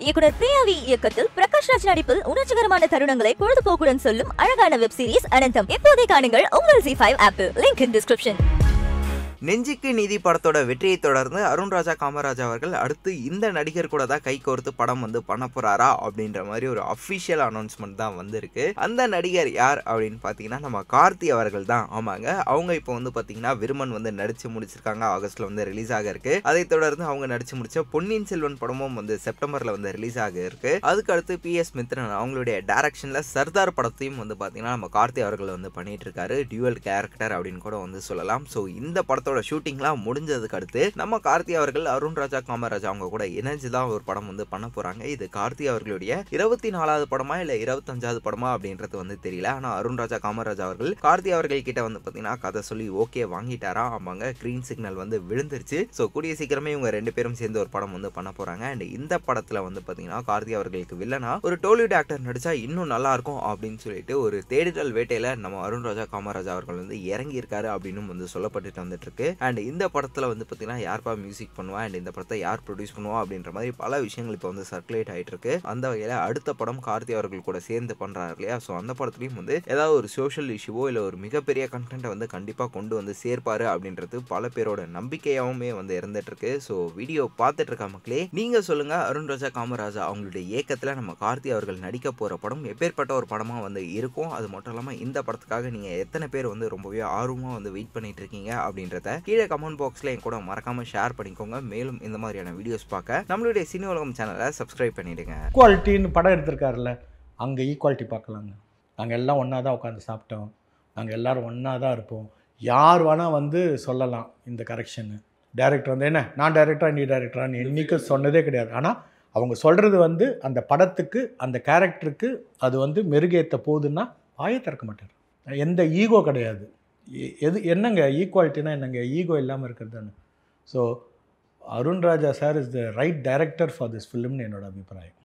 இயக்குனர் பிரியாவி இயக்கத்தில் பிரகாஷ் ராஜ் நடிப்பில் உணர்ச்சிகரமான தருணங்களை பொழுதுபோக்குடன் சொல்லும் அழகான வெப் சீரிஸ் அனந்தம் இப்போதே காணுங்கள் உங்கள் ஜி ஃபைவ் ஆப்பில் லிங்க் இன் டிஸ்கிரிப்ஷன் நெஞ்சுக்கு நீதி படத்தோட வெற்றியை தொடர்ந்து அருண் ராஜா காமராஜ் அவர்கள் அடுத்து இந்த நடிகர் கூட தான் கை கோர்த்து படம் வந்து பண்ண போறாரா அப்படின்ற மாதிரி ஒரு அஃபிஷியல் அனௌன்ஸ்மெண்ட் தான் வந்திருக்கு அந்த நடிகர் யார் அப்படின்னு பார்த்தீங்கன்னா நம்ம கார்த்தி அவர்கள் தான் ஆமாங்க அவங்க இப்போ வந்து பார்த்தீங்கன்னா விருமன் வந்து நடிச்சு முடிச்சிருக்காங்க ஆகஸ்ட்ல வந்து ரிலீஸ் ஆக இருக்கு அதை தொடர்ந்து அவங்க நடிச்சு முடிச்ச பொன்னியின் செல்வன் படமும் வந்து செப்டம்பர்ல வந்து ரிலீஸ் ஆக இருக்கு அதுக்கு அடுத்து பி எஸ் மித்ரன் அவங்களுடைய டைரக்ஷன்ல சர்தார் படத்தையும் வந்து பார்த்தீங்கன்னா நம்ம கார்த்தி அவர்கள் வந்து பண்ணிட்டு இருக்காரு டியூவல் கேரக்டர் அப்படின்னு கூட வந்து சொல்லலாம் ஸோ இந்த படத்தோட ஷூட்டிங்லாம் முடிஞ்சதுக்கு அடுத்து நம்ம கார்த்தி அவர்கள் அருண் ராஜா காமராஜ் அவங்க கூட இணைஞ்சு தான் ஒரு படம் வந்து பண்ண போறாங்க இது கார்த்தி அவர்களுடைய இருபத்தி நாலாவது படமா இல்ல இருபத்தஞ்சாவது படமா அப்படின்றது வந்து தெரியல ஆனா அருண் ராஜா காமராஜ் அவர்கள் கார்த்தி அவர்கள் கிட்ட வந்து பாத்தீங்கன்னா கதை சொல்லி ஓகே வாங்கிட்டாரா ஆமாங்க கிரீன் சிக்னல் வந்து விழுந்துருச்சு ஸோ கூடிய சீக்கிரமே இவங்க ரெண்டு பேரும் சேர்ந்து ஒரு படம் வந்து பண்ண போறாங்க அண்ட் இந்த படத்துல வந்து பாத்தீங்கன்னா கார்த்தி அவர்களுக்கு வில்லனா ஒரு டோலிவுட் ஆக்டர் நடிச்சா இன்னும் நல்லா இருக்கும் அப்படின்னு சொல்லிட்டு ஒரு தேடுதல் வேட்டையில நம்ம அருண் ராஜா காமராஜ் அவர்கள் வந்து இறங்கி இருக்காரு அப்படின்னு வந்து சொல்லப்பட்டுட்டு வந்துட்டு இருக்கு அண்ட் இந்த படத்துல வந்து பாத்தீங்கன்னா யார்ப்பா மியூசிக் பண்ணுவா அண்ட் இந்த படத்தை யார் ப்ரொடியூஸ் பண்ணுவா அப்படின்ற மாதிரி பல விஷயங்கள் இப்போ வந்து சர்க்குலேட் ஆயிட்டு இருக்கு அந்த வகையில அடுத்த படம் கார்த்தி அவர்கள் கூட சேர்ந்து பண்றாரு இல்லையா ஸோ அந்த படத்துலயும் வந்து ஏதாவது ஒரு சோஷியல் இஷ்யூவோ இல்லை ஒரு மிகப்பெரிய கண்டென்ட்டை வந்து கண்டிப்பா கொண்டு வந்து சேர்ப்பாரு அப்படின்றது பல பேரோட நம்பிக்கையாவுமே வந்து இருந்துட்டு இருக்கு ஸோ வீடியோ பார்த்துட்டு இருக்க மக்களே நீங்க சொல்லுங்க அருண் ராஜா காமராஜா அவங்களுடைய இயக்கத்துல நம்ம கார்த்தி அவர்கள் நடிக்க போற படம் எப்பேற்பட்ட ஒரு படமா வந்து இருக்கும் அது மட்டும் இல்லாம இந்த படத்துக்காக நீங்க எத்தனை பேர் வந்து ரொம்பவே ஆர்வமா வந்து வெயிட் பண்ணிட்டு இருக்கீங்க அப்படின்றத கீழே கமெண்ட் பாக்ஸ்ல என் கூட மறக்காம ஷேர் பண்ணிக்கோங்க மேலும் இந்த மாதிரியான வீடியோஸ் பார்க்க நம்மளுடைய சினி உலகம் சேனலை சப்ஸ்கிரைப் பண்ணிடுங்க ஈக்குவாலிட்டின்னு படம் எடுத்திருக்காருல்ல அங்கே ஈக்குவாலிட்டி பார்க்கலாங்க நாங்கள் எல்லாம் ஒன்றா தான் உட்காந்து சாப்பிட்டோம் நாங்கள் எல்லாரும் ஒன்றா தான் இருப்போம் யார் வேணால் வந்து சொல்லலாம் இந்த கரெக்ஷனு டைரக்டர் வந்து என்ன நான் டைரக்டரா நீ டைரக்டரான்னு என்றைக்கும் சொன்னதே கிடையாது ஆனால் அவங்க சொல்கிறது வந்து அந்த படத்துக்கு அந்த கேரக்டருக்கு அது வந்து மெருகேற்ற போகுதுன்னா வாயை திறக்க மாட்டார் எந்த ஈகோ கிடையாது எ- எது என்னங்க ஈக்குவாலிட்டினா என்னங்க ஈகோ இல்லாமல் இருக்கிறது தானே so Arun Raja sir is the right director for this ஃபிலிம்னு என்னோட அபிப்பிராயம்